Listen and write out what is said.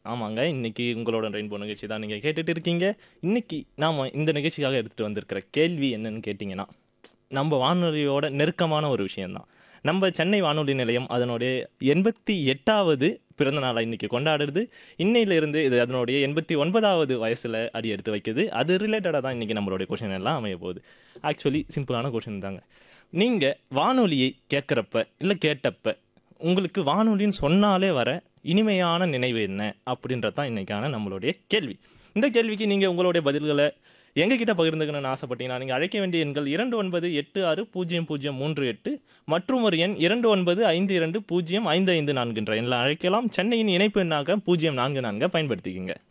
ஆமாங்க. இன்னைக்கு உங்களோட ரெயின்போ நிகழ்ச்சி தான் நீங்க கேட்டுட்டு இருக்கீங்க. இன்னைக்கு நாம இந்த நிகழ்ச்சிக்காக எடுத்துட்டு வந்திருக்கிற கேள்வி என்னன்னு கேட்டீங்கன்னா, நம்ப வானொலியோட நெருக்கமான ஒரு விஷயம் தான். நம்ப சென்னை வானொலி நிலையம் அதனுடைய 88வது பிறந்த நாள இன்னைக்கு கொண்டாடுது. இன்னையிலிருந்து இது அதனுடைய 89வது வயசுல அடி எடுத்து வைக்குது. அது ரிலேட்டடா தான் இன்னைக்கு நம்மளுடைய கொஸ்டின் எல்லாம் அமைய போகுது. ஆக்சுவலி சிம்பிளான கொஸ்டின் தாங்க. நீங்க வானொலியை கேட்கிறப்ப, இல்ல கேட்டப்ப, உங்களுக்கு வானொலின்னு சொன்னாலே வர இனிமையான நினைவு என்ன? அப்படின்றது தான் இன்னைக்கான நம்மளுடைய கேள்வி. இந்த கேள்விக்கு நீங்க உங்களுடைய பதில்கள எங்ககிட்ட பகிர்ந்துக்கணும்னு ஆசைப்பட்டீங்கன்னா, நீங்க அழைக்க வேண்டிய எண்கள் 29860038 மற்றும் ஒரு எண் 2952055544 என்ற எண்ல அழைக்கலாம். சென்னையின் இணைப்பு எண்ணாக 044 பயன்படுத்திக்கங்க.